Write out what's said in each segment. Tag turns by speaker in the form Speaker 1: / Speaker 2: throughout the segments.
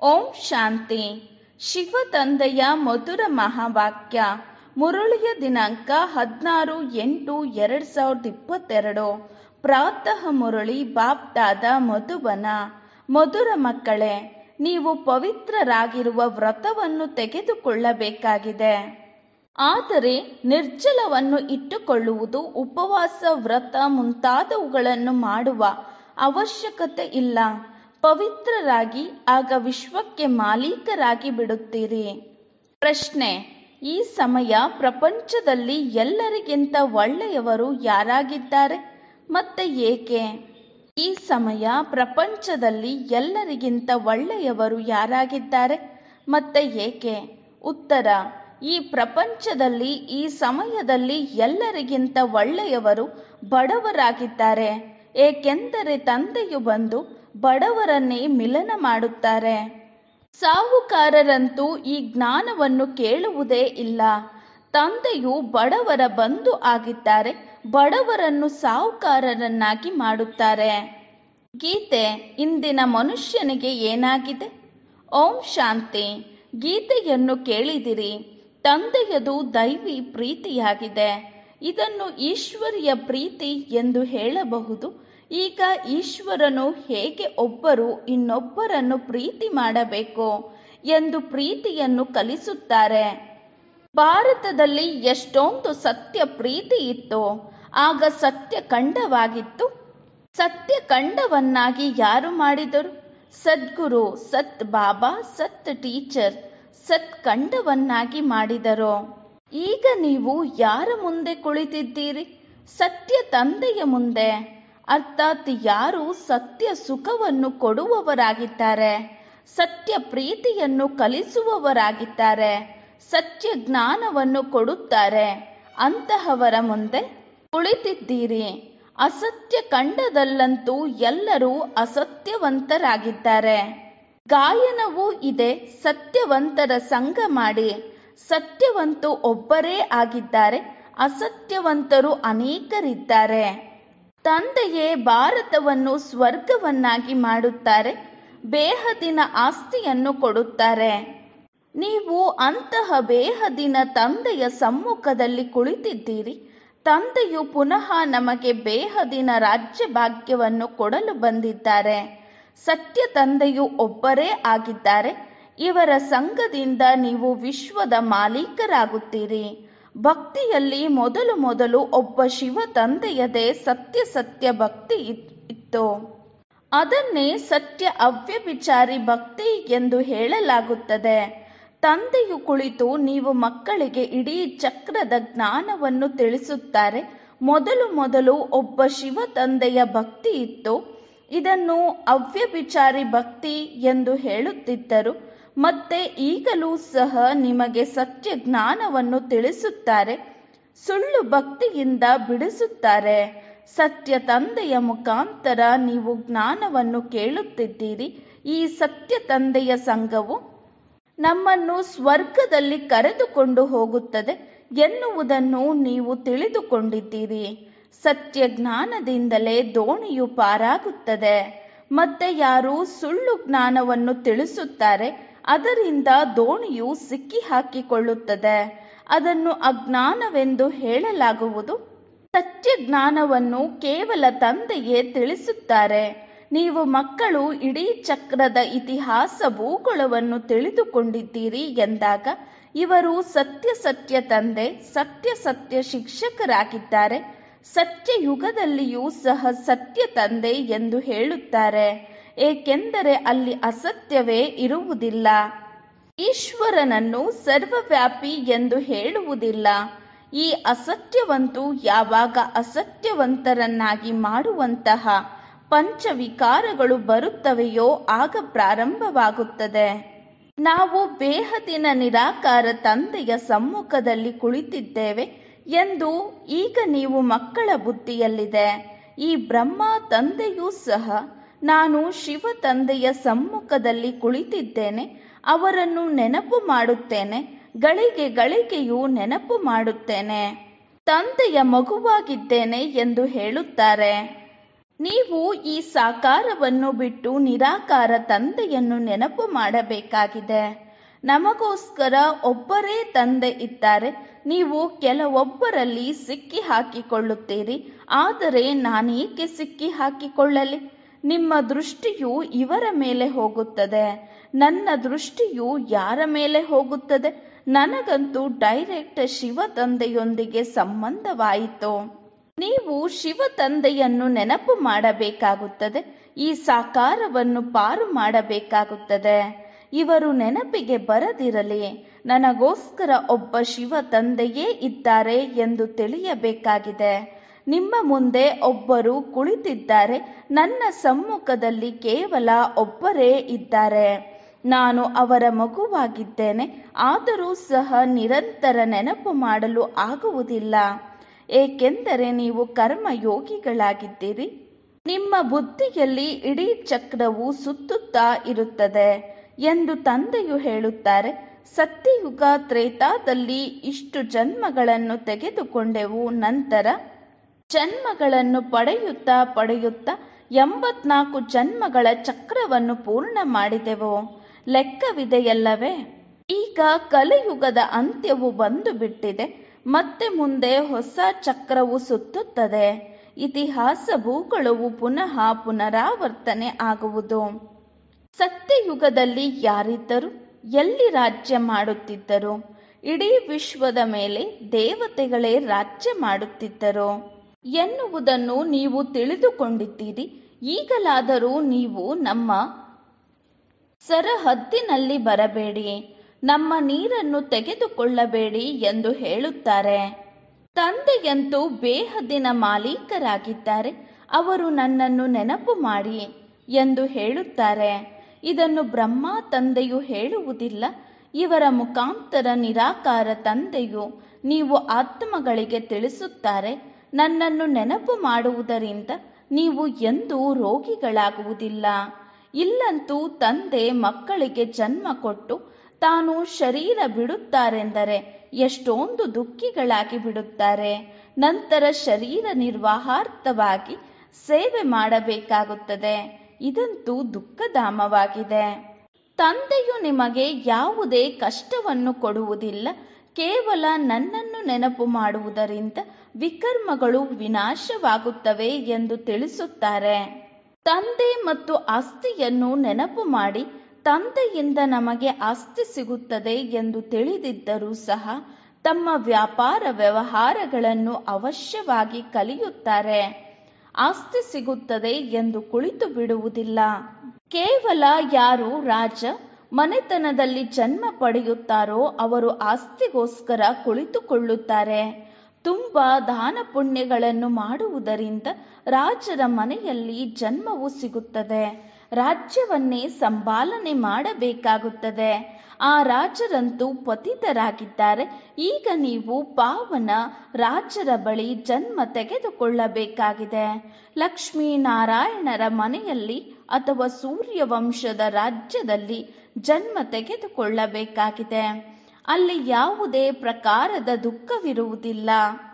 Speaker 1: ಓಂ ಶಾಂತಿ ಶಿವ ತಂದೆಯ ಮಧುರ ಮಹಾವಾಕ್ಯ ಮುರುಳಿಯ ದಿನಾಂಕ ಹದಿನಾರು ಎಂಟು ಎರಡ್ ಸಾವಿರದ ಇಪ್ಪತ್ತೆರಡು ಪ್ರಾತಃ ಮುರಳಿ ಬಾಪ್ದಾದ ಮಧುಬನ ಮಧುರ ಮಕ್ಕಳೇ ನೀವು ಪವಿತ್ರರಾಗಿರುವ ವ್ರತವನ್ನು ತೆಗೆದುಕೊಳ್ಳಬೇಕಾಗಿದೆ ಆದರೆ ನಿರ್ಜಲವನ್ನು ಇಟ್ಟುಕೊಳ್ಳುವುದು ಉಪವಾಸ ವ್ರತ ಮುಂತಾದವುಗಳನ್ನು ಮಾಡುವ ಅವಶ್ಯಕತೆ ಇಲ್ಲ ಪವಿತ್ರರಾಗಿ ಆಗ ವಿಶ್ವಕ್ಕೆ ಮಾಲೀಕರಾಗಿ ಬಿಡುತ್ತೀರಿ ಪ್ರಶ್ನೆ ಈ ಸಮಯ ಪ್ರಪಂಚದಲ್ಲಿ ಎಲ್ಲರಿಗಿಂತ ಒಳ್ಳೆಯವರು ಯಾರಾಗಿದ್ದಾರೆ ಮತ್ತೆ ಏಕೆ ಈ ಸಮಯ ಪ್ರಪಂಚದಲ್ಲಿ ಎಲ್ಲರಿಗಿಂತ ಒಳ್ಳೆಯವರು ಯಾರಾಗಿದ್ದಾರೆ ಮತ್ತೆ ಏಕೆ ಉತ್ತರ ಈ ಪ್ರಪಂಚದಲ್ಲಿ ಈ ಸಮಯದಲ್ಲಿ ಎಲ್ಲರಿಗಿಂತ ಒಳ್ಳೆಯವರು ಬಡವರಾಗಿದ್ದಾರೆ ಏಕೆಂದರೆ ತಂದೆಯು ಬಂದು ಬಡವರನ್ನೇ ಮಿಲನ ಮಾಡುತ್ತಾರೆ ಸಾಹುಕಾರರಂತೂ ಈ ಜ್ಞಾನವನ್ನು ಕೇಳುವುದೇ ಇಲ್ಲ ತಂದೆಯು ಬಡವರ ಬಂಧು ಆಗಿದ್ದಾರೆ ಬಡವರನ್ನು ಸಾಹುಕಾರರನ್ನಾಗಿ ಮಾಡುತ್ತಾರೆ ಗೀತೆ ಇಂದಿನ ಮನುಷ್ಯನಿಗೆ ಏನಾಗಿದೆ ಓಂ ಶಾಂತಿ ಗೀತೆಯನ್ನು ಕೇಳಿದಿರಿ ತಂದೆಯದು ದೈವಿ ಪ್ರೀತಿಯಾಗಿದೆ ಇದನ್ನು ಈಶ್ವರಿಯ ಪ್ರೀತಿ ಎಂದು ಹೇಳಬಹುದು ಈಗ ಈಶ್ವರನು ಹೇಗೆ ಒಬ್ಬರು ಇನ್ನೊಬ್ಬರನ್ನು ಪ್ರೀತಿ ಮಾಡಬೇಕು ಎಂದು ಪ್ರೀತಿಯನ್ನು ಕಲಿಸುತ್ತಾರೆ ಭಾರತದಲ್ಲಿ ಎಷ್ಟೊಂದು ಸತ್ಯ ಪ್ರೀತಿ ಇತ್ತು ಆಗ ಸತ್ಯ ಖಂಡವಾಗಿತ್ತು ಸತ್ಯ ಖಂಡವನ್ನಾಗಿ ಯಾರು ಮಾಡಿದರು ಸದ್ಗುರು ಸತ್ ಬಾಬಾ ಸತ್ ಟೀಚರ್ ಸತ್ ಖಂಡವನ್ನಾಗಿ ಮಾಡಿದರು ಈಗ ನೀವು ಯಾರ ಮುಂದೆ ಕುಳಿತಿದ್ದೀರಿ ಸತ್ಯ ತಂದೆಯ ಮುಂದೆ ಅರ್ಥಾತ್ ಯಾರು ಸತ್ಯ ಸುಖವನ್ನು ಕೊಡುವವರಾಗಿದ್ದಾರೆ ಸತ್ಯ ಪ್ರೀತಿಯನ್ನು ಕಲಿಸುವವರಾಗಿದ್ದಾರೆ ಸತ್ಯ ಜ್ಞಾನವನ್ನು ಕೊಡುತ್ತಾರೆ ಅಂತಹವರ ಮುಂದೆ ಕುಳಿತಿದ್ದೀರಿ ಅಸತ್ಯ ಖಂಡದಲ್ಲಂತೂ ಎಲ್ಲರೂ ಅಸತ್ಯವಂತರಾಗಿದ್ದಾರೆ ಗಾಯನವೂ ಇದೆ ಸತ್ಯವಂತರ ಸಂಘ ಮಾಡಿ ಸತ್ಯವಂತು ಒಬ್ಬರೇ ಆಗಿದ್ದಾರೆ ಅಸತ್ಯವಂತರು ಅನೇಕರಿದ್ದಾರೆ ತಂದೆಯೇ ಭಾರತವನ್ನು ಸ್ವರ್ಗವನ್ನಾಗಿ ಮಾಡುತ್ತಾರೆ ಬೇಹದಿನ ಆಸ್ತಿಯನ್ನು ಕೊಡುತ್ತಾರೆ ನೀವು ಅಂತಹ ಬೇಹದಿನ ತಂದೆಯ ಸಮ್ಮುಖದಲ್ಲಿ ಕುಳಿತಿದ್ದೀರಿ ತಂದೆಯು ಪುನಃ ನಮಗೆ ಬೇಹದಿನ ರಾಜ್ಯ ಭಾಗ್ಯವನ್ನು ಕೊಡಲು ಬಂದಿದ್ದಾರೆ ಸತ್ಯ ತಂದೆಯು ಒಬ್ಬರೇ ಆಗಿದ್ದಾರೆ ಇವರ ಸಂಘದಿಂದ ನೀವು ವಿಶ್ವದ ಮಾಲೀಕರಾಗುತ್ತೀರಿ ಭಕ್ತಿಯಲ್ಲಿ ಮೊದಲು ಮೊದಲು ಒಬ್ಬ ಶಿವ ತಂದೆಯದೇ ಸತ್ಯ ಸತ್ಯ ಭಕ್ತಿ ಇತ್ತು ಅದನ್ನೇ ಸತ್ಯ ಅವ್ಯಭಿಚಾರಿ ಭಕ್ತಿ ಎಂದು ಹೇಳಲಾಗುತ್ತದೆ ತಂದೆಯು ಕುಳಿತು ನೀವು ಮಕ್ಕಳಿಗೆ ಇಡೀ ಚಕ್ರದ ಜ್ಞಾನವನ್ನು ತಿಳಿಸುತ್ತಾರೆ ಮೊದಲು ಮೊದಲು ಒಬ್ಬ ಶಿವ ತಂದೆಯ ಭಕ್ತಿ ಇತ್ತು ಇದನ್ನು ಅವ್ಯಭಿಚಾರಿ ಭಕ್ತಿ ಎಂದು ಹೇಳುತ್ತಿದ್ದರು ಮತ್ತೆ ಈಗಲೂ ಸಹ ನಿಮಗೆ ಸತ್ಯ ಜ್ಞಾನವನ್ನು ತಿಳಿಸುತ್ತಾರೆ ಸುಳ್ಳು ಭಕ್ತಿಯಿಂದ ಬಿಡಿಸುತ್ತಾರೆ ಸತ್ಯ ತಂದೆಯ ಮುಖಾಂತರ ನೀವು ಜ್ಞಾನವನ್ನು ಕೇಳುತ್ತಿದ್ದೀರಿ ಈ ಸತ್ಯ ತಂದೆಯ ಸಂಘವು ನಮ್ಮನ್ನು ಸ್ವರ್ಗದಲ್ಲಿ ಕರೆದುಕೊಂಡು ಹೋಗುತ್ತದೆ ಎನ್ನುವುದನ್ನು ನೀವು ತಿಳಿದುಕೊಂಡಿದ್ದೀರಿ ಸತ್ಯ ಜ್ಞಾನದಿಂದಲೇ ದೋಣಿಯು ಪಾರಾಗುತ್ತದೆ ಮತ್ತೆ ಯಾರು ಸುಳ್ಳು ಜ್ಞಾನವನ್ನು ತಿಳಿಸುತ್ತಾರೆ ಅದರಿಂದ ದೋಣಿಯು ಸಿಕ್ಕಿ ಹಾಕಿಕೊಳ್ಳುತ್ತದೆ ಅದನ್ನು ಅಜ್ಞಾನವೆಂದು ಹೇಳಲಾಗುವುದು ಸತ್ಯ ಜ್ಞಾನವನ್ನು ಕೇವಲ ತಂದೆಯೇ ತಿಳಿಸುತ್ತಾರೆ ನೀವು ಮಕ್ಕಳು ಇಡೀ ಚಕ್ರದ ಇತಿಹಾಸ ಭೂಗೋಳವನ್ನು ತಿಳಿದುಕೊಂಡಿದ್ದೀರಿ ಎಂದಾಗ ಇವರು ಸತ್ಯ ಸತ್ಯ ತಂದೆ ಸತ್ಯ ಸತ್ಯ ಶಿಕ್ಷಕರಾಗಿದ್ದಾರೆ ಸತ್ಯ ಯುಗದಲ್ಲಿಯೂ ಸಹ ಸತ್ಯ ತಂದೆ ಎಂದು ಹೇಳುತ್ತಾರೆ ಏಕೆಂದರೆ ಅಲ್ಲಿ ಅಸತ್ಯವೇ ಇರುವುದಿಲ್ಲ ಈಶ್ವರನನ್ನು ಸರ್ವವ್ಯಾಪಿ ಎಂದು ಹೇಳುವುದಿಲ್ಲ ಈ ಅಸತ್ಯವಂತೂ ಯಾವಾಗ ಅಸತ್ಯವಂತರನ್ನಾಗಿ ಮಾಡುವಂತಹ ಪಂಚವಿಕಾರಗಳು ಬರುತ್ತವೆಯೋ ಆಗ ಪ್ರಾರಂಭವಾಗುತ್ತದೆ ನಾವು ಬೇಹದಿನ ನಿರಾಕಾರ ತಂದೆಯ ಸಮ್ಮುಖದಲ್ಲಿ ಕುಳಿತಿದ್ದೇವೆ ಎಂದು ಈಗ ನೀವು ಮಕ್ಕಳ ಬುದ್ಧಿಯಲ್ಲಿದೆ ಈ ಬ್ರಹ್ಮ ತಂದೆಯೂ ಸಹ ನಾನು ಶಿವ ತಂದೆಯ ಸಮ್ಮುಖದಲ್ಲಿ ಕುಳಿತಿದ್ದೇನೆ ಅವರನ್ನು ನೆನಪು ಮಾಡುತ್ತೇನೆ ಗಳಿಗೆ ಗಳಿಗೆಯೂ ನೆನಪು ಮಾಡುತ್ತೇನೆ ತಂದೆಯ ಮಗುವಾಗಿದ್ದೇನೆ ಎಂದು ಹೇಳುತ್ತಾರೆ ನೀವು ಈ ಸಾಕಾರವನ್ನು ಬಿಟ್ಟು ನಿರಾಕಾರ ತಂದೆಯನ್ನು ನೆನಪು ಮಾಡಬೇಕಾಗಿದೆ ನಮಗೋಸ್ಕರ ಒಬ್ಬರೇ ತಂದೆ ಇದ್ದಾರೆ ನೀವು ಕೆಲವೊಬ್ಬರಲ್ಲಿ ಸಿಕ್ಕಿ ಹಾಕಿಕೊಳ್ಳುತ್ತೀರಿ ಆದರೆ ನಾನೇಕೆ ಸಿಕ್ಕಿ ಹಾಕಿಕೊಳ್ಳಲಿ ನಿಮ್ಮ ದೃಷ್ಟಿಯು ಇವರ ಮೇಲೆ ಹೋಗುತ್ತದೆ ನನ್ನ ದೃಷ್ಟಿಯು ಯಾರ ಮೇಲೆ ಹೋಗುತ್ತದೆ ನನಗಂತೂ ಡೈರೆಕ್ಟ್ ಶಿವ ತಂದೆಯೊಂದಿಗೆ ಸಂಬಂಧವಾಯಿತು ನೀವು ಶಿವ ತಂದೆಯನ್ನು ನೆನಪು ಮಾಡಬೇಕಾಗುತ್ತದೆ ಈ ಸಾಕಾರವನ್ನು ಪಾರು ಮಾಡಬೇಕಾಗುತ್ತದೆ ಇವರು ನೆನಪಿಗೆ ಬರದಿರಲಿ ನನಗೋಸ್ಕರ ಒಬ್ಬ ಶಿವ ತಂದೆಯೇ ಇದ್ದಾರೆ ಎಂದು ತಿಳಿಯಬೇಕಾಗಿದೆ ನಿಮ್ಮ ಮುಂದೆ ಒಬ್ಬರು ಕುಳಿತಿದ್ದಾರೆ ನನ್ನ ಸಮ್ಮುಖದಲ್ಲಿ ಕೇವಲ ಒಬ್ಬರೇ ಇದ್ದಾರೆ ನಾನು ಅವರ ಮಗುವಾಗಿದ್ದೇನೆ ಆದರೂ ಸಹ ನಿರಂತರ ನೆನಪು ಮಾಡಲು ಆಗುವುದಿಲ್ಲ ಏಕೆಂದರೆ ನೀವು ಕರ್ಮಯೋಗಿಗಳಾಗಿದ್ದೀರಿ ನಿಮ್ಮ ಬುದ್ಧಿಯಲ್ಲಿ ಇಡೀ ಚಕ್ರವು ಸುತ್ತುತ್ತಾ ಇರುತ್ತದೆ ಎಂದು ತಂದೆಯು ಹೇಳುತ್ತಾರೆ ಸತ್ಯಯುಗ ತ್ರೇತಾದಲ್ಲಿ ಇಷ್ಟು ಜನ್ಮಗಳನ್ನು ತೆಗೆದುಕೊಂಡೆವು ನಂತರ ಜನ್ಮಗಳನ್ನು ಪಡೆಯುತ್ತಾ ಪಡೆಯುತ್ತಾ ಎಂಬತ್ನಾಲ್ಕು ಜನ್ಮಗಳ ಚಕ್ರವನ್ನು ಪೂರ್ಣ ಮಾಡಿದೆವು ಲೆಕ್ಕವಿದೆಯಲ್ಲವೇ ಈಗ ಕಲಿಯುಗದ ಅಂತ್ಯವು ಬಂದು ಬಿಟ್ಟಿದೆ ಮತ್ತೆ ಮುಂದೆ ಹೊಸ ಚಕ್ರವು ಸುತ್ತುತ್ತದೆ ಇತಿಹಾಸ ಭೂಗೋಳವು ಪುನಃ ಪುನರಾವರ್ತನೆ ಆಗುವುದು ಸತ್ಯಯುಗದಲ್ಲಿ ಯಾರಿದ್ದರು ಎಲ್ಲಿ ರಾಜ್ಯ ಮಾಡುತ್ತಿದ್ದರು ಇಡೀ ವಿಶ್ವದ ಮೇಲೆ ದೇವತೆಗಳೇ ರಾಜ್ಯ ಮಾಡುತ್ತಿದ್ದರು ಎನ್ನುವುದನ್ನು ನೀವು ತಿಳಿದುಕೊಂಡಿದ್ದೀರಿ ಈಗಲಾದರೂ ನೀವು ನಮ್ಮ ಸರಹದ್ದಿನಲ್ಲಿ ಬರಬೇಡಿ ನಮ್ಮ ನೀರನ್ನು ತೆಗೆದುಕೊಳ್ಳಬೇಡಿ ಎಂದು ಹೇಳುತ್ತಾರೆ ತಂದೆಯಂತೂ ಬೇಹದ್ದಿನ ಮಾಲೀಕರಾಗಿದ್ದಾರೆ ಅವರು ನನ್ನನ್ನು ನೆನಪು ಮಾಡಿ ಎಂದು ಹೇಳುತ್ತಾರೆ ಇದನ್ನು ಬ್ರಹ್ಮ ತಂದೆಯು ಹೇಳುವುದಿಲ್ಲ ಇವರ ಮುಖಾಂತರ ನಿರಾಕಾರ ತಂದೆಯು ನೀವು ಆತ್ಮಗಳಿಗೆ ತಿಳಿಸುತ್ತಾರೆ ನನ್ನನ್ನು ನೆನಪು ಮಾಡುವುದರಿಂದ ನೀವು ಎಂದೂ ರೋಗಿಗಳಾಗುವುದಿಲ್ಲ ಇಲ್ಲಂತೂ ತಂದೆ ಮಕ್ಕಳಿಗೆ ಜನ್ಮ ಕೊಟ್ಟು ತಾನು ಶರೀರ ಬಿಡುತ್ತಾರೆಂದರೆ ಎಷ್ಟೊಂದು ದುಃಖಿಗಳಾಗಿ ಬಿಡುತ್ತಾರೆ ನಂತರ ಶರೀರ ನಿರ್ವಾಹಾರ್ಥವಾಗಿ ಸೇವೆ ಮಾಡಬೇಕಾಗುತ್ತದೆ ಇದಂತೂ ದುಃಖಧಾಮವಾಗಿದೆ ತಂದೆಯು ನಿಮಗೆ ಯಾವುದೇ ಕಷ್ಟವನ್ನು ಕೊಡುವುದಿಲ್ಲ ಕೇವಲ ನನ್ನನ್ನು ನೆನಪು ಮಾಡುವುದರಿಂದ ವಿಕರ್ಮಗಳು ವಿನಾಶವಾಗುತ್ತವೆ ಎಂದು ತಿಳಿಸುತ್ತಾರೆ ತಂದೆ ಮತ್ತು ಆಸ್ತಿಯನ್ನು ನೆನಪು ಮಾಡಿ ತಂದೆಯಿಂದ ನಮಗೆ ಆಸ್ತಿ ಸಿಗುತ್ತದೆ ಎಂದು ತಿಳಿದಿದ್ದರೂ ಸಹ ತಮ್ಮ ವ್ಯಾಪಾರ ವ್ಯವಹಾರಗಳನ್ನು ಅವಶ್ಯವಾಗಿ ಕಲಿಯುತ್ತಾರೆ ಆಸ್ತಿ ಸಿಗುತ್ತದೆ ಎಂದು ಕುಳಿತು ಬಿಡುವುದಿಲ್ಲ ಕೇವಲ ಯಾರು ರಾಜ ಮನೆತನದಲ್ಲಿ ಜನ್ಮ ಪಡೆಯುತ್ತಾರೋ ಅವರು ಆಸ್ತಿಗೋಸ್ಕರ ಕುಳಿತುಕೊಳ್ಳುತ್ತಾರೆ ತುಂಬಾ ದಾನ ಪುಣ್ಯಗಳನ್ನು ಮಾಡುವುದರಿಂದ ರಾಜರ ಮನೆಯಲ್ಲಿ ಜನ್ಮವು ಸಿಗುತ್ತದೆ ರಾಜ್ಯವನ್ನೇ ಸಂಪಾಲನೆ ಮಾಡಬೇಕಾಗುತ್ತದೆ ಆ ರಾಜರಂತೂ ಪತಿತರಾಗಿದ್ದಾರೆ ಈಗ ನೀವು ಪಾವನ ರಾಜರ ಬಳಿ ಜನ್ಮ ತೆಗೆದುಕೊಳ್ಳಬೇಕಾಗಿದೆ ಲಕ್ಷ್ಮೀನಾರಾಯಣರ ಮನೆಯಲ್ಲಿ ಅಥವಾ ಸೂರ್ಯವಂಶದ ರಾಜ್ಯದಲ್ಲಿ ಜನ್ಮ ತೆಗೆದುಕೊಳ್ಳಬೇಕಾಗಿದೆ ಅಲ್ಲಿ ಯಾವುದೇ ಪ್ರಕಾರದ ದುಃಖವಿರುವುದಿಲ್ಲ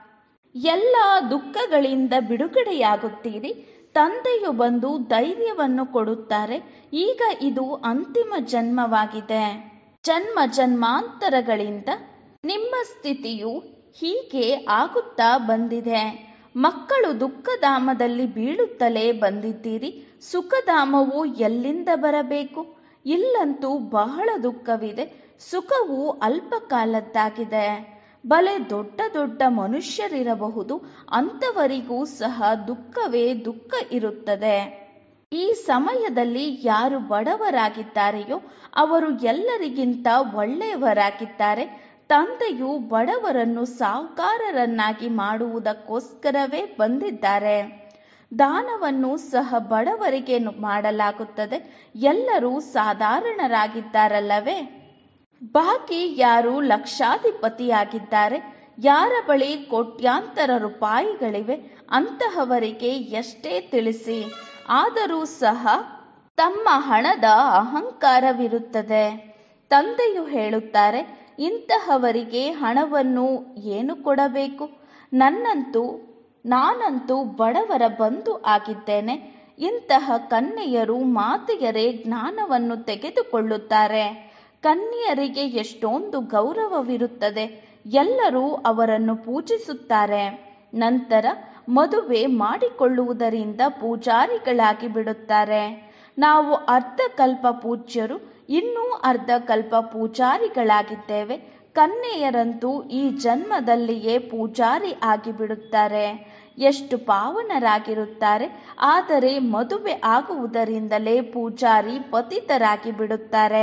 Speaker 1: ಎಲ್ಲ ದುಃಖಗಳಿಂದ ಬಿಡುಗಡೆಯಾಗುತ್ತೀರಿ ತಂದೆಯು ಬಂದು ಧೈರ್ಯವನ್ನು ಕೊಡುತ್ತಾರೆ ಈಗ ಇದು ಅಂತಿಮ ಜನ್ಮವಾಗಿದೆ ಜನ್ಮ ಜನ್ಮಾಂತರಗಳಿಂದ ನಿಮ್ಮ ಸ್ಥಿತಿಯು ಹೀಗೆ ಆಗುತ್ತಾ ಬಂದಿದೆ ಮಕ್ಕಳು ದುಃಖಧಾಮದಲ್ಲಿ ಬೀಳುತ್ತಲೇ ಬಂದಿದ್ದೀರಿ ಸುಖಧಾಮವು ಎಲ್ಲಿಂದ ಬರಬೇಕು ಇಲ್ಲಂತೂ ಬಹಳ ದುಃಖವಿದೆ ಸುಖವು ಅಲ್ಪ ಕಾಲದ್ದಾಗಿದೆ ಬಲೆ ದೊಡ್ಡ ದೊಡ್ಡ ಮನುಷ್ಯರಿರಬಹುದು ಅಂಥವರಿಗೂ ಸಹ ದುಃಖವೇ ದುಃಖ ಇರುತ್ತದೆ ಈ ಸಮಯದಲ್ಲಿ ಯಾರು ಬಡವರಾಗಿದ್ದಾರೆಯೋ ಅವರು ಎಲ್ಲರಿಗಿಂತ ಒಳ್ಳೆಯವರಾಗಿದ್ದಾರೆ ತಂದೆಯು ಬಡವರನ್ನು ಸಾಹುಕಾರರನ್ನಾಗಿ ಮಾಡುವುದಕ್ಕೋಸ್ಕರವೇ ಬಂದಿದ್ದಾರೆ ದಾನವನ್ನು ಸಹ ಬಡವರಿಗೆ ಮಾಡಲಾಗುತ್ತದೆ ಎಲ್ಲರೂ ಸಾಧಾರಣರಾಗಿದ್ದಾರಲ್ಲವೇ ಬಾಕಿ ಯಾರು ಲಕ್ಷಾಧಿಪತಿಯಾಗಿದ್ದಾರೆ ಯಾರ ಬಳಿ ಕೋಟ್ಯಾಂತರ ರೂಪಾಯಿಗಳಿವೆ ಅಂತಹವರಿಗೆ ಎಷ್ಟೇ ತಿಳಿಸಿ ಆದರೂ ಸಹ ತಮ್ಮ ಹಣದ ಅಹಂಕಾರವಿರುತ್ತದೆ ತಂದೆಯು ಹೇಳುತ್ತಾರೆ ಇಂತಹವರಿಗೆ ಹಣವನ್ನು ಏನು ಕೊಡಬೇಕು ನನ್ನಂತೂ ನಾನಂತೂ ಬಡವರ ಬಂಧು ಆಗಿದ್ದೇನೆ ಇಂತಹ ಕನ್ಯೆಯರು ಮಾತೆಯರೇ ಜ್ಞಾನವನ್ನು ತೆಗೆದುಕೊಳ್ಳುತ್ತಾರೆ ಕನ್ಯೆಯರಿಗೆ ಎಷ್ಟೊಂದು ಗೌರವವಿರುತ್ತದೆ ಎಲ್ಲರೂ ಅವರನ್ನು ಪೂಜಿಸುತ್ತಾರೆ ನಂತರ ಮದುವೆ ಮಾಡಿಕೊಳ್ಳುವುದರಿಂದ ಪೂಜಾರಿಗಳಾಗಿ ಬಿಡುತ್ತಾರೆ ನಾವು ಅರ್ಧ ಕಲ್ಪ ಪೂಜ್ಯರು ಇನ್ನೂ ಅರ್ಧ ಕಲ್ಪ ಪೂಜಾರಿಗಳಾಗಿದ್ದೇವೆ ಕನ್ಯೆಯರಂತೂ ಈ ಜನ್ಮದಲ್ಲಿಯೇ ಪೂಜಾರಿ ಆಗಿಬಿಡುತ್ತಾರೆ ಎಷ್ಟು ಪಾವನರಾಗಿರುತ್ತಾರೆ ಆದರೆ ಮದುವೆ ಆಗುವುದರಿಂದಲೇ ಪೂಜಾರಿ ಪತಿತರಾಗಿ ಬಿಡುತ್ತಾರೆ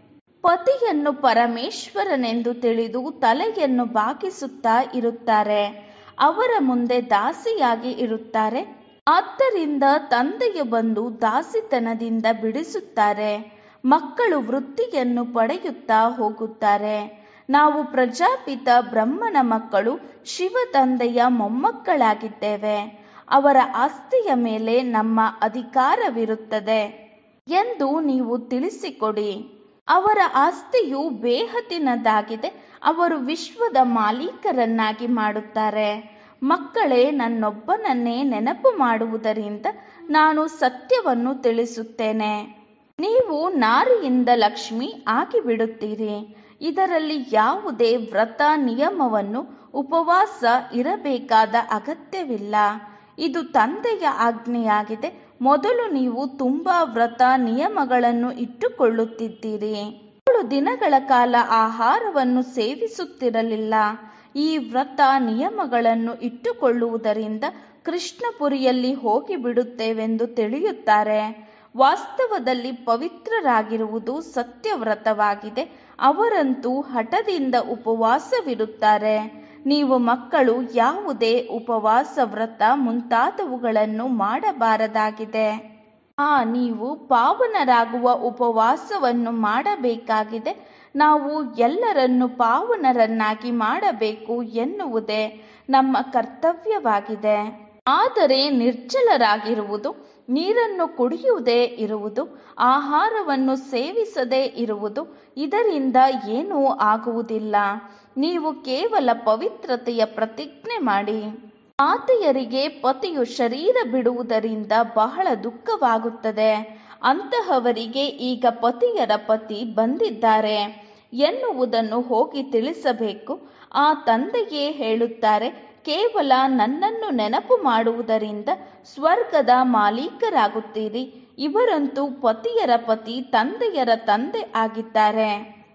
Speaker 1: ಪತಿಯನ್ನು ಪರಮೇಶ್ವರನೆಂದು ತಿಳಿದು ತಲೆಯನ್ನು ಬಾಗಿಸುತ್ತಾ ಇರುತ್ತಾರೆ ಅವರ ಮುಂದೆ ದಾಸಿಯಾಗಿ ಇರುತ್ತಾರೆ ಆದ್ದರಿಂದ ತಂದೆಯು ಬಂದು ದಾಸಿತನದಿಂದ ಬಿಡಿಸುತ್ತಾರೆ ಮಕ್ಕಳು ವೃತ್ತಿಯನ್ನು ಪಡೆಯುತ್ತಾ ಹೋಗುತ್ತಾರೆ ನಾವು ಪ್ರಜಾಪಿತ ಬ್ರಹ್ಮನ ಮಕ್ಕಳು ಶಿವ ತಂದೆಯ ಮೊಮ್ಮಕ್ಕಳಾಗಿದ್ದೇವೆ ಅವರ ಆಸ್ತಿಯ ಮೇಲೆ ನಮ್ಮ ಅಧಿಕಾರವಿರುತ್ತದೆ ಎಂದು ನೀವು ತಿಳಿಸಿಕೊಡಿ ಅವರ ಆಸ್ತಿಯು ಬೇಹತಿನದಾಗಿದೆ ಅವರು ವಿಶ್ವದ ಮಾಲೀಕರನ್ನಾಗಿ ಮಾಡುತ್ತಾರೆ ಮಕ್ಕಳೇ ನನ್ನೊಬ್ಬನನ್ನೇ ನೆನಪು ಮಾಡುವುದರಿಂದ ನಾನು ಸತ್ಯವನ್ನು ತಿಳಿಸುತ್ತೇನೆ ನೀವು ನಾರಿಯಿಂದ ಲಕ್ಷ್ಮಿ ಆಗಿಬಿಡುತ್ತೀರಿ ಇದರಲ್ಲಿ ಯಾವುದೇ ವ್ರತ ನಿಯಮವನ್ನು ಉಪವಾಸ ಇರಬೇಕಾದ ಅಗತ್ಯವಿಲ್ಲ ಇದು ತಂದೆಯ ಆಜ್ಞೆಯಾಗಿದೆ ಮೊದಲು ನೀವು ತುಂಬಾ ವ್ರತ ನಿಯಮಗಳನ್ನು ಇಟ್ಟುಕೊಳ್ಳುತ್ತಿದ್ದೀರಿ ಏಳು ದಿನಗಳ ಕಾಲ ಆಹಾರವನ್ನು ಸೇವಿಸುತ್ತಿರಲಿಲ್ಲ ಈ ವ್ರತ ನಿಯಮಗಳನ್ನು ಇಟ್ಟುಕೊಳ್ಳುವುದರಿಂದ ಕೃಷ್ಣಪುರಿಯಲ್ಲಿ ಹೋಗಿಬಿಡುತ್ತೇವೆಂದು ತಿಳಿಯುತ್ತಾರೆ ವಾಸ್ತವದಲ್ಲಿ ಪವಿತ್ರರಾಗಿರುವುದು ಸತ್ಯವ್ರತವಾಗಿದೆ ಅವರಂತೂ ಹಠದಿಂದ ಉಪವಾಸವಿರುತ್ತಾರೆ ನೀವು ಮಕ್ಕಳು ಯಾವುದೇ ಉಪವಾಸ ವ್ರತ ಮುಂತಾದವುಗಳನ್ನು ಮಾಡಬಾರದಾಗಿದೆ ಆ ನೀವು ಪಾವನರಾಗುವ ಉಪವಾಸವನ್ನು ಮಾಡಬೇಕಾಗಿದೆ ನಾವು ಎಲ್ಲರನ್ನು ಪಾವನರನ್ನಾಗಿ ಮಾಡಬೇಕು ಎನ್ನುವುದೇ ನಮ್ಮ ಕರ್ತವ್ಯವಾಗಿದೆ ಆದರೆ ನಿರ್ಜಲರಾಗಿರುವುದು ನೀರನ್ನು ಕುಡಿಯುವುದೇ ಇರುವುದು ಆಹಾರವನ್ನು ಸೇವಿಸದೇ ಇರುವುದು ಇದರಿಂದ ಏನೂ ಆಗುವುದಿಲ್ಲ ನೀವು ಕೇವಲ ಪವಿತ್ರತೆಯ ಪ್ರತಿಜ್ಞೆ ಮಾಡಿ ಮಾತೆಯರಿಗೆ ಪತಿಯು ಶರೀರ ಬಿಡುವುದರಿಂದ ಬಹಳ ದುಃಖವಾಗುತ್ತದೆ ಅಂತಹವರಿಗೆ ಈಗ ಪತಿಯರ ಪತಿ ಬಂದಿದ್ದಾರೆ ಎನ್ನುವುದನ್ನು ಹೋಗಿ ತಿಳಿಸಬೇಕು ಆ ತಂದೆಯೇ ಹೇಳುತ್ತಾರೆ ಕೇವಲ ನನ್ನನ್ನು ನೆನಪು ಮಾಡುವುದರಿಂದ ಸ್ವರ್ಗದ ಮಾಲೀಕರಾಗುತ್ತೀರಿ ಇವರಂತೂ ಪತಿಯರ ಪತಿ ತಂದೆಯರ ತಂದೆ ಆಗಿದ್ದಾರೆ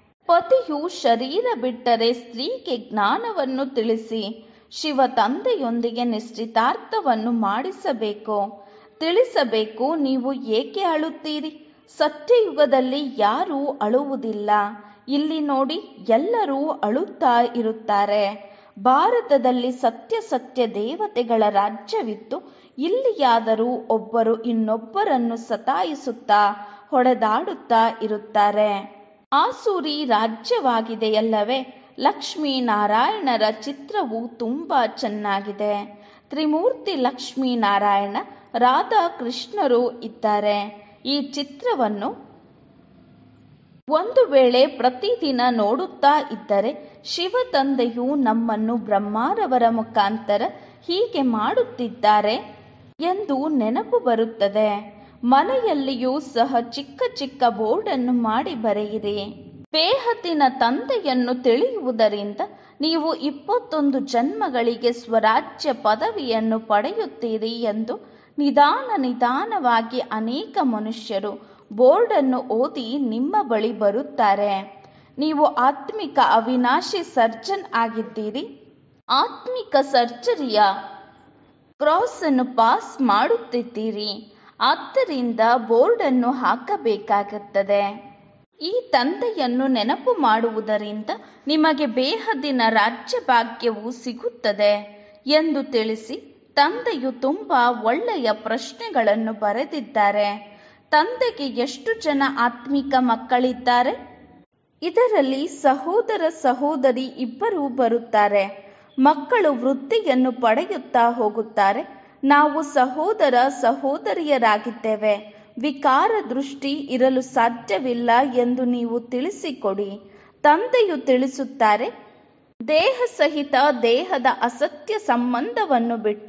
Speaker 1: ಪತಿಯು ಶರೀರ ಬಿಟ್ಟರೆ ಸ್ತ್ರೀಗೆ ಜ್ಞಾನವನ್ನು ತಿಳಿಸಿ ಶಿವ ತಂದೆಯೊಂದಿಗೆ ನಿಶ್ಚಿತಾರ್ಥವನ್ನು ಮಾಡಿಸಬೇಕು ತಿಳಿಸಬೇಕು ನೀವು ಏಕೆ ಅಳುತ್ತೀರಿ ಸತ್ಯಯುಗದಲ್ಲಿ ಯಾರೂ ಅಳುವುದಿಲ್ಲ ಇಲ್ಲಿ ನೋಡಿ ಎಲ್ಲರೂ ಅಳುತ್ತಾ ಇರುತ್ತಾರೆ ಭಾರತದಲ್ಲಿ ಸತ್ಯ ಸತ್ಯ ದೇವತೆಗಳ ರಾಜ್ಯವಿತ್ತು ಇಲ್ಲಿಯಾದರೂ ಒಬ್ಬರು ಇನ್ನೊಬ್ಬರನ್ನು ಸತಾಯಿಸುತ್ತಾ ಹೊಡೆದಾಡುತ್ತಾ ಇರುತ್ತಾರೆ ಆಸೂರಿ ರಾಜ್ಯವಾಗಿದೆಯಲ್ಲವೇ ಲಕ್ಷ್ಮೀ ನಾರಾಯಣರ ಚಿತ್ರವು ತುಂಬಾ ಚೆನ್ನಾಗಿದೆ ತ್ರಿಮೂರ್ತಿ ಲಕ್ಷ್ಮೀ ನಾರಾಯಣ ರಾಧಾ ಕೃಷ್ಣರು ಇದ್ದಾರೆ ಈ ಚಿತ್ರವನ್ನು ಒಂದು ವೇಳೆ ಪ್ರತಿದಿನ ನೋಡುತ್ತಾ ಇದ್ದರೆ ಶಿವ ತಂದೆಯು ನಮ್ಮನ್ನು ಬ್ರಹ್ಮಾರವರ ಮುಖಾಂತರ ಹೀಗೆ ಮಾಡುತ್ತಿದ್ದಾರೆ ಎಂದು ನೆನಪು ಬರುತ್ತದೆ ಮನೆಯಲ್ಲಿಯೂ ಸಹ ಚಿಕ್ಕ ಚಿಕ್ಕ ಬೋರ್ಡನ್ನು ಮಾಡಿ ಬರೆಯಿರಿ ಬೇಹತಿನ ತಂದೆಯನ್ನು ತಿಳಿಯುವುದರಿಂದ ನೀವು ಇಪ್ಪತ್ತೊಂದು ಜನ್ಮಗಳಿಗೆ ಸ್ವರಾಜ್ಯ ಪದವಿಯನ್ನು ಪಡೆಯುತ್ತೀರಿ ಎಂದು ನಿಧಾನ ನಿಧಾನವಾಗಿ ಅನೇಕ ಮನುಷ್ಯರು ಬೋರ್ಡನ್ನು ಓದಿ ನಿಮ್ಮ ಬಳಿ ಬರುತ್ತಾರೆ ನೀವು ಆತ್ಮಿಕ ಅವಿನಾಶಿ ಸರ್ಜನ್ ಆಗಿದ್ದೀರಿ ಆತ್ಮಿಕ ಸರ್ಜರಿಯ ಕ್ರಾಸ್ ಅನ್ನು ಪಾಸ್ ಮಾಡುತ್ತಿದ್ದೀರಿ ಆದ್ದರಿಂದ ಬೋರ್ಡ್ ಅನ್ನು ಹಾಕಬೇಕಾಗುತ್ತದೆ ಈ ತಂದೆಯನ್ನು ನೆನಪು ಮಾಡುವುದರಿಂದ ನಿಮಗೆ ಬೇಹದಿನ ರಾಜ್ಯ ಭಾಗ್ಯವು ಸಿಗುತ್ತದೆ ಎಂದು ತಿಳಿಸಿ ತಂದೆಯು ತುಂಬಾ ಒಳ್ಳೆಯ ಪ್ರಶ್ನೆಗಳನ್ನು ಬರೆದಿದ್ದಾರೆ ತಂದೆಗೆ ಎಷ್ಟು ಜನ ಆತ್ಮಿಕ ಮಕ್ಕಳಿದ್ದಾರೆ ಇದರಲ್ಲಿ ಸಹೋದರ ಸಹೋದರಿ ಇಬ್ಬರೂ ಬರುತ್ತಾರೆ ಮಕ್ಕಳು ವೃತ್ತಿಯನ್ನು ಪಡೆಯುತ್ತಾ ಹೋಗುತ್ತಾರೆ ನಾವು ಸಹೋದರ ಸಹೋದರಿಯರಾಗಿದ್ದೇವೆ ವಿಕಾರ ದೃಷ್ಟಿ ಇರಲು ಸಾಧ್ಯವಿಲ್ಲ ಎಂದು ನೀವು ತಿಳಿಸಿಕೊಡಿ ತಂದೆಯು ತಿಳಿಸುತ್ತಾರೆ ದೇಹ ಸಹಿತ ದೇಹದ ಅಸತ್ಯ ಸಂಬಂಧವನ್ನು ಬಿಟ್ಟು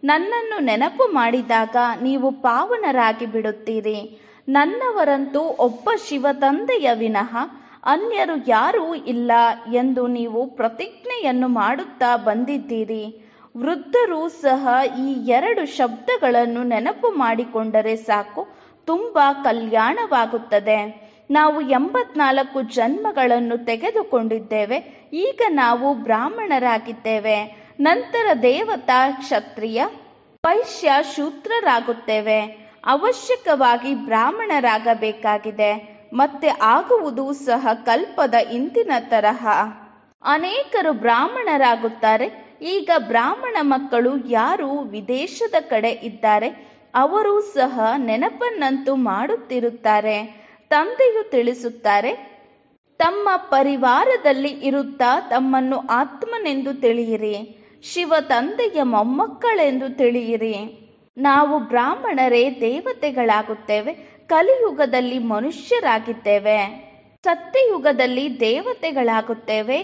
Speaker 1: ನನ್ನನ್ನು ನೆನಪು ಮಾಡಿದಾಗ ನೀವು ಪಾವನರಾಗಿ ಬಿಡುತ್ತೀರಿ ನನ್ನವರಂತೂ ಒಬ್ಬ ಶಿವ ತಂದೆಯ ವಿನಃ ಅನ್ಯರು ಯಾರೂ ಇಲ್ಲ ಎಂದು ನೀವು ಪ್ರತಿಜ್ಞೆಯನ್ನು ಮಾಡುತ್ತಾ ಬಂದಿದ್ದೀರಿ ವೃದ್ಧರು ಸಹ ಈ ಎರಡು ಶಬ್ದಗಳನ್ನು ನೆನಪು ಮಾಡಿಕೊಂಡರೆ ಸಾಕು ತುಂಬಾ ಕಲ್ಯಾಣವಾಗುತ್ತದೆ ನಾವು ಎಂಬತ್ನಾಲ್ಕು ಜನ್ಮಗಳನ್ನು ತೆಗೆದುಕೊಂಡಿದ್ದೇವೆ ಈಗ ನಾವು ಬ್ರಾಹ್ಮಣರಾಗಿದ್ದೇವೆ ನಂತರ ದೇವತಾ ಕ್ಷತ್ರಿಯ ವೈಶ್ಯ ಶೂದ್ರರಾಗುತ್ತೇವೆ ಅವಶ್ಯಕವಾಗಿ ಬ್ರಾಹ್ಮಣರಾಗಬೇಕಾಗಿದೆ ಮತ್ತೆ ಆಗುವುದು ಸಹ ಕಲ್ಪದ ಇಂದಿನ ತರಹ ಅನೇಕರು ಬ್ರಾಹ್ಮಣರಾಗುತ್ತಾರೆ ಈಗ ಬ್ರಾಹ್ಮಣ ಮಕ್ಕಳು ಯಾರು ವಿದೇಶದ ಕಡೆ ಇದ್ದಾರೆ ಅವರೂ ಸಹ ನೆನಪನ್ನಂತೂ ಮಾಡುತ್ತಿರುತ್ತಾರೆ ತಂದೆಯು ತಿಳಿಸುತ್ತಾರೆ ತಮ್ಮ ಪರಿವಾರದಲ್ಲಿ ಇರುತ್ತಾ ತಮ್ಮನ್ನು ಆತ್ಮನೆಂದು ತಿಳಿಯಿರಿ ಶಿವ ತಂದೆಯ ಮೊಮ್ಮಕ್ಕಳೆಂದು ತಿಳಿಯಿರಿ ನಾವು ಬ್ರಾಹ್ಮಣರೇ ದೇವತೆಗಳಾಗುತ್ತೇವೆ ಕಲಿಯುಗದಲ್ಲಿ ಮನುಷ್ಯರಾಗಿದ್ದೇವೆ ಸತ್ಯಯುಗದಲ್ಲಿ ದೇವತೆಗಳಾಗುತ್ತೇವೆ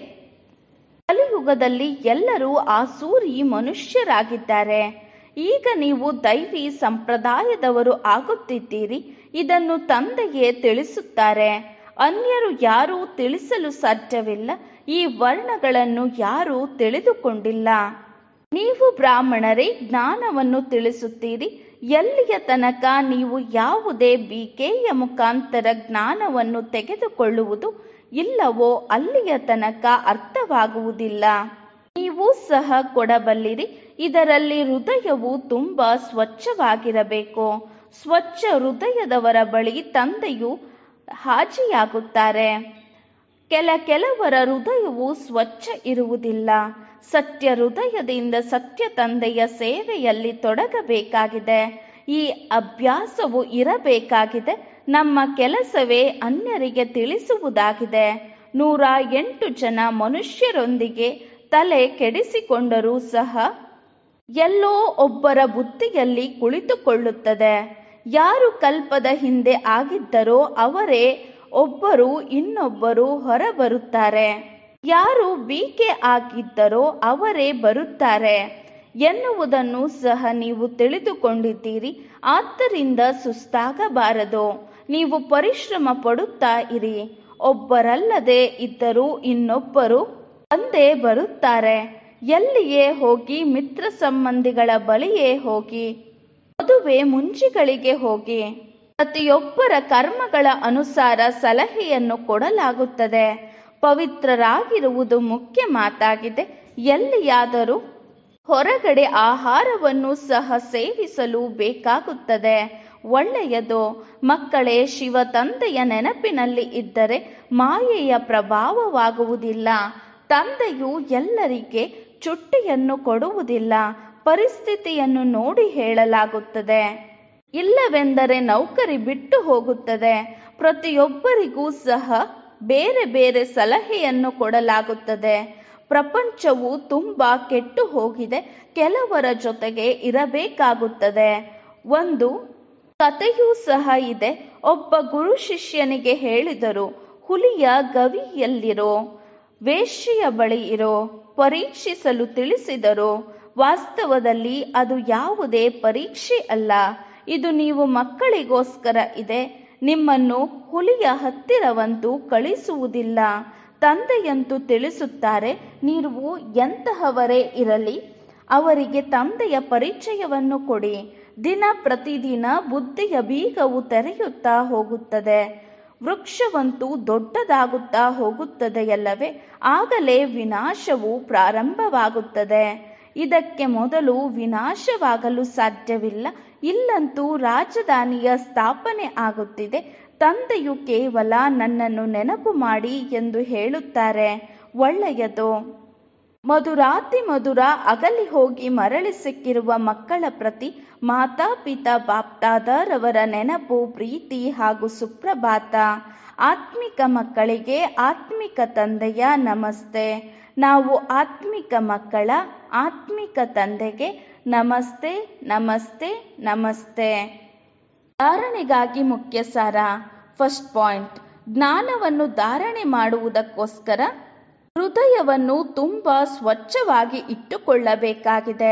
Speaker 1: ಕಲಿಯುಗದಲ್ಲಿ ಎಲ್ಲರೂ ಆಸೂರಿ ಮನುಷ್ಯರಾಗಿದ್ದಾರೆ ಈಗ ನೀವು ದೈವಿ ಸಂಪ್ರದಾಯದವರು ಆಗುತ್ತಿದ್ದೀರಿ ಇದನ್ನು ತಂದೆಯೇ ತಿಳಿಸುತ್ತಾರೆ ಅನ್ಯರು ಯಾರೂ ತಿಳಿಸಲು ಸಾಧ್ಯವಿಲ್ಲ ಈ ವರ್ಣಗಳನ್ನು ಯಾರೂ ತಿಳಿದುಕೊಂಡಿಲ್ಲ ನೀವು ಬ್ರಾಹ್ಮಣರೇ ಜ್ಞಾನವನ್ನು ತಿಳಿಸುತ್ತೀರಿ ಎಲ್ಲಿಯ ತನಕ ನೀವು ಯಾವುದೇ ಬಿಕೆಯ ಮುಖಾಂತರ ಜ್ಞಾನವನ್ನು ತೆಗೆದುಕೊಳ್ಳುವುದು ಇಲ್ಲವೋ ಅಲ್ಲಿಯ ತನಕ ಅರ್ಥವಾಗುವುದಿಲ್ಲ ನೀವು ಸಹ ಕೊಡಬಲ್ಲಿರಿ ಇದರಲ್ಲಿ ಹೃದಯವು ತುಂಬಾ ಸ್ವಚ್ಛವಾಗಿರಬೇಕು ಸ್ವಚ್ಛ ಹೃದಯದವರ ಬಳಿ ತಂದೆಯು ಹಾಜಿಯಾಗುತ್ತಾರೆ ಕೆಲ ಕೆಲವರ ಹೃದಯವು ಸ್ವಚ್ಛ ಇರುವುದಿಲ್ಲ ಸತ್ಯ ಹೃದಯದಿಂದ ಸತ್ಯ ತಂದೆಯ ಸೇವೆಯಲ್ಲಿ ತೊಡಗಬೇಕಾಗಿದೆ ಈ ಅಭ್ಯಾಸವು ಇರಬೇಕಾಗಿದೆ ನಮ್ಮ ಕೆಲಸವೇ ಅನ್ಯರಿಗೆ ತಿಳಿಸುವುದಾಗಿದೆ ನೂರ ಎಂಟು ಜನ ಮನುಷ್ಯರೊಂದಿಗೆ ತಲೆ ಕೆಡಿಸಿಕೊಂಡರೂ ಸಹ ಎಲ್ಲೋ ಒಬ್ಬರ ಬುದ್ಧಿಯಲ್ಲಿ ಕುಳಿತುಕೊಳ್ಳುತ್ತದೆ ಯಾರು ಕಲ್ಪದ ಹಿಂದೆ ಆಗಿದ್ದರೋ ಅವರೇ ಒಬ್ಬರು ಇನ್ನೊಬ್ಬರು ಹೊರಬರುತ್ತಾರೆ ಯಾರು ಬೀಕೆ ಆಗಿದ್ದರೋ ಅವರೇ ಬರುತ್ತಾರೆ ಎನ್ನುವುದನ್ನು ಸಹ ನೀವು ತಿಳಿದುಕೊಂಡಿದ್ದೀರಿ ಆದ್ದರಿಂದ ಸುಸ್ತಾಗಬಾರದು ನೀವು ಪರಿಶ್ರಮ ಪಡುತ್ತಾ ಇರಿ ಒಬ್ಬರಲ್ಲದೆ ಇದ್ದರೂ ಇನ್ನೊಬ್ಬರು ಒಂದೇ ಬರುತ್ತಾರೆ ಎಲ್ಲಿಯೇ ಹೋಗಿ ಮಿತ್ರ ಸಂಬಂಧಿಗಳ ಬಳಿಯೇ ಹೋಗಿ ಮದುವೆ ಮುಂಜಿಗಳಿಗೆ ಹೋಗಿ ಪ್ರತಿಯೊಬ್ಬರ ಕರ್ಮಗಳ ಅನುಸಾರ ಸಲಹೆಯನ್ನು ಕೊಡಲಾಗುತ್ತದೆ ಪವಿತ್ರರಾಗಿರುವುದು ಮುಖ್ಯ ಮಾತಾಗಿದೆ ಎಲ್ಲಿಯಾದರೂ ಹೊರಗಡೆ ಆಹಾರವನ್ನು ಸಹ ಸೇವಿಸಲು ಬೇಕಾಗುತ್ತದೆ ಒಳ್ಳೆಯದು ಮಕ್ಕಳೇ ಶಿವ ತಂದೆಯ ನೆನಪಿನಲ್ಲಿ ಇದ್ದರೆ ಮಾಯೆಯ ಪ್ರಭಾವವಾಗುವುದಿಲ್ಲ ತಂದೆಯು ಎಲ್ಲರಿಗೆ ಚುಟ್ಟಿಯನ್ನು ಕೊಡುವುದಿಲ್ಲ ಪರಿಸ್ಥಿತಿಯನ್ನು ನೋಡಿ ಹೇಳಲಾಗುತ್ತದೆ ಇಲ್ಲವೆಂದರೆ ನೌಕರಿ ಬಿಟ್ಟು ಹೋಗುತ್ತದೆ ಪ್ರತಿಯೊಬ್ಬರಿಗೂ ಸಹ ಬೇರೆ ಬೇರೆ ಸಲಹೆಯನ್ನು ಕೊಡಲಾಗುತ್ತದೆ ಪ್ರಪಂಚವು ತುಂಬಾ ಕೆಟ್ಟು ಹೋಗಿದೆ ಕೆಲವರ ಜೊತೆಗೆ ಇರಬೇಕಾಗುತ್ತದೆ ಒಂದು ಕಥೆಯೂ ಸಹ ಇದೆ ಒಬ್ಬ ಗುರು ಶಿಷ್ಯನಿಗೆ ಹೇಳಿದರು ಹುಲಿಯ ಗವಿಯಲ್ಲಿರೋ ವೇಶ್ಯೆಯ ಬಳಿ ಇರೋ ಪರೀಕ್ಷಿಸಲು ತಿಳಿಸಿದರು ವಾಸ್ತವದಲ್ಲಿ ಅದು ಯಾವುದೇ ಪರೀಕ್ಷೆ ಅಲ್ಲ ಇದು ನೀವು ಮಕ್ಕಳಿಗೋಸ್ಕರ ಇದೆ ನಿಮ್ಮನ್ನು ಹುಲಿಯ ಹತ್ತಿರವಂತೂ ಕಳಿಸುವುದಿಲ್ಲ ತಂದೆಯಂತೂ ತಿಳಿಸುತ್ತಾರೆ ನೀವು ಎಂತಹವರೇ ಇರಲಿ ಅವರಿಗೆ ತಂದೆಯ ಪರಿಚಯವನ್ನು ಕೊಡಿ ದಿನ ಪ್ರತಿದಿನ ಬುದ್ಧಿಯ ಬೀಗವು ತೆರೆಯುತ್ತಾ ಹೋಗುತ್ತದೆ ವೃಕ್ಷವಂತೂ ದೊಡ್ಡದಾಗುತ್ತಾ ಹೋಗುತ್ತದೆಯಲ್ಲವೇ ಆಗಲೇ ವಿನಾಶವು ಪ್ರಾರಂಭವಾಗುತ್ತದೆ ಇದಕ್ಕೆ ಮೊದಲು ವಿನಾಶವಾಗಲು ಸಾಧ್ಯವಿಲ್ಲ ಇಲ್ಲಂತೂ ರಾಜಧಾನಿಯ ಸ್ಥಾಪನೆ ಆಗುತ್ತಿದೆ ತಂದೆಯು ಕೇವಲ ನನ್ನನ್ನು ನೆನಪು ಮಾಡಿ ಎಂದು ಹೇಳುತ್ತಾರೆ ಒಳ್ಳೆಯದು ಮಧುರಾತಿ ಮಧುರ ಅಗಲಿ ಹೋಗಿ ಮರಳಿ ಸಿಕ್ಕಿರುವ ಮಕ್ಕಳ ಪ್ರತಿ ಮಾತಾಪಿತಾ ಬಾಪ್ತಾದರವರ ನೆನಪು ಪ್ರೀತಿ ಹಾಗೂ ಸುಪ್ರಭಾತ ಆತ್ಮಿಕ ಮಕ್ಕಳಿಗೆ ಆತ್ಮಿಕ ತಂದೆಯ ನಮಸ್ತೆ ನಾವು ಆತ್ಮಿಕ ಮಕ್ಕಳ ಆತ್ಮಿಕ ತಂದೆಗೆ ನಮಸ್ತೆ ನಮಸ್ತೆ ನಮಸ್ತೆ ಧಾರಣೆಗಾಗಿ ಮುಖ್ಯ ಸಾರ ಫಸ್ಟ್ ಪಾಯಿಂಟ್ ಜ್ಞಾನವನ್ನು ಧಾರಣೆ ಮಾಡುವುದಕ್ಕೋಸ್ಕರ ಹೃದಯವನ್ನು ತುಂಬಾ ಸ್ವಚ್ಛವಾಗಿ ಇಟ್ಟುಕೊಳ್ಳಬೇಕಾಗಿದೆ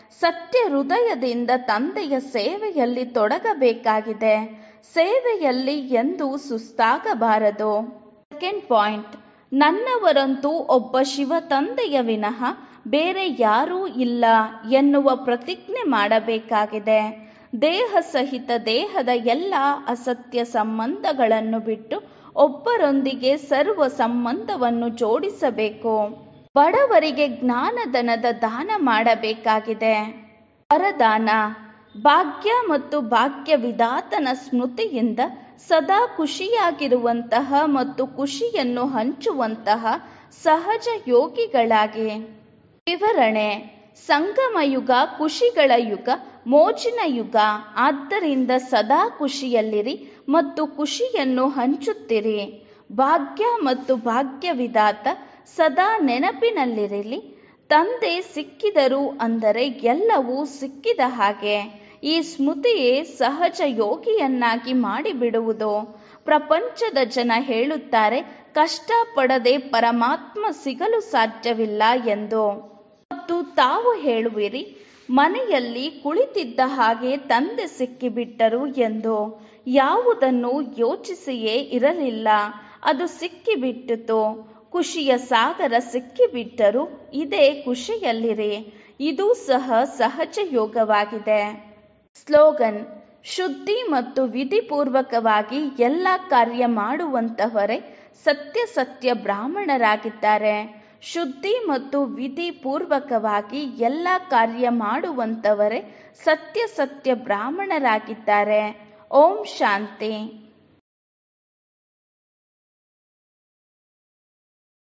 Speaker 1: ಸತ್ಯ ಹೃದಯದಿಂದ ತಂದೆಯ ಸೇವೆಯಲ್ಲಿ ತೊಡಗಬೇಕಾಗಿದೆ ಸೇವೆಯಲ್ಲಿ ಎಂದೂ ಸುಸ್ತಾಗಬಾರದು ಸೆಕೆಂಡ್ ಪಾಯಿಂಟ್ ನನ್ನವರಂತೂ ಒಬ್ಬ ಶಿವ ತಂದೆಯ ವಿನಃ ಬೇರೆ ಯಾರೂ ಇಲ್ಲ ಎನ್ನುವ ಪ್ರತಿಜ್ಞೆ ಮಾಡಬೇಕಾಗಿದೆ ದೇಹ ಸಹಿತ ದೇಹದ ಎಲ್ಲ ಅಸತ್ಯ ಸಂಬಂಧಗಳನ್ನು ಬಿಟ್ಟು ಒಬ್ಬರೊಂದಿಗೆ ಸರ್ವ ಸಂಬಂಧವನ್ನು ಜೋಡಿಸಬೇಕು ಬಡವರಿಗೆ ಜ್ಞಾನಧನದ ದಾನ ಮಾಡಬೇಕಾಗಿದೆ ವರದಾನ ಭಾಗ್ಯ ಮತ್ತು ಭಾಗ್ಯ ವಿಧಾತನ ಸ್ಮೃತಿಯಿಂದ ಸದಾ ಖುಷಿಯಾಗಿರುವಂತಹ ಮತ್ತು ಖುಷಿಯನ್ನು ಹಂಚುವಂತಹ ಸಹಜ ಯೋಗಿಗಳಾಗಿ ವಿವರಣೆ ಸಂಗಮ ಯುಗ ಖುಷಿಗಳ ಯುಗ ಮೋಜಿನ ಯುಗ ಆದ್ದರಿಂದ ಸದಾ ಖುಷಿಯಲ್ಲಿರಿ ಮತ್ತು ಖುಷಿಯನ್ನು ಹಂಚುತ್ತಿರಿ ಭಾಗ್ಯ ಮತ್ತು ಭಾಗ್ಯ ವಿಧಾತ ಸದಾ ನೆನಪಿನಲ್ಲಿರಲಿ ತಂದೆ ಸಿಕ್ಕಿದರು ಅಂದರೆ ಎಲ್ಲವೂ ಸಿಕ್ಕಿದ ಹಾಗೆ ಈ ಸ್ಮೃತಿಯೇ ಸಹಜ ಯೋಗಿಯನ್ನಾಗಿ ಮಾಡಿಬಿಡುವುದು ಪ್ರಪಂಚದ ಜನ ಹೇಳುತ್ತಾರೆ ಕಷ್ಟಪಡದೆ ಪರಮಾತ್ಮ ಸಿಗಲು ಸಾಧ್ಯವಿಲ್ಲ ಎಂದು ಮತ್ತು ತಾವು ಹೇಳುವಿರಿ ಮನೆಯಲ್ಲಿ ಕುಳಿತಿದ್ದ ಹಾಗೆ ತಂದೆ ಸಿಕ್ಕಿಬಿಟ್ಟರು ಎಂದು ಯಾವುದನ್ನು ಯೋಚಿಸಿಯೇ ಇರಲಿಲ್ಲ ಅದು ಸಿಕ್ಕಿಬಿಟ್ಟಿತು ಖುಷಿಯ ಸಾಗರ ಸಿಕ್ಕಿಬಿಟ್ಟರು ಇದೇ ಖುಷಿಯಲ್ಲಿರಿ ಇದು ಸಹ ಸಹಜ ಯೋಗವಾಗಿದೆ ಸ್ಲೋಗನ್ ಶುದ್ಧಿ ಮತ್ತು ವಿಧಿಪೂರ್ವಕವಾಗಿ ಎಲ್ಲ ಕಾರ್ಯ ಮಾಡುವಂತಹವರೇ ಸತ್ಯ ಸತ್ಯ ಬ್ರಾಹ್ಮಣರಾಗಿದ್ದಾರೆ ಶುದ್ಧಿ ಮತ್ತು ವಿಧಿ ಪೂರ್ವಕವಾಗಿ ಎಲ್ಲ ಕಾರ್ಯ ಮಾಡುವಂತವರೇ ಸತ್ಯ ಸತ್ಯ ಬ್ರಾಹ್ಮಣರಾಗಿದ್ದಾರೆ ಓಂ ಶಾಂತಿ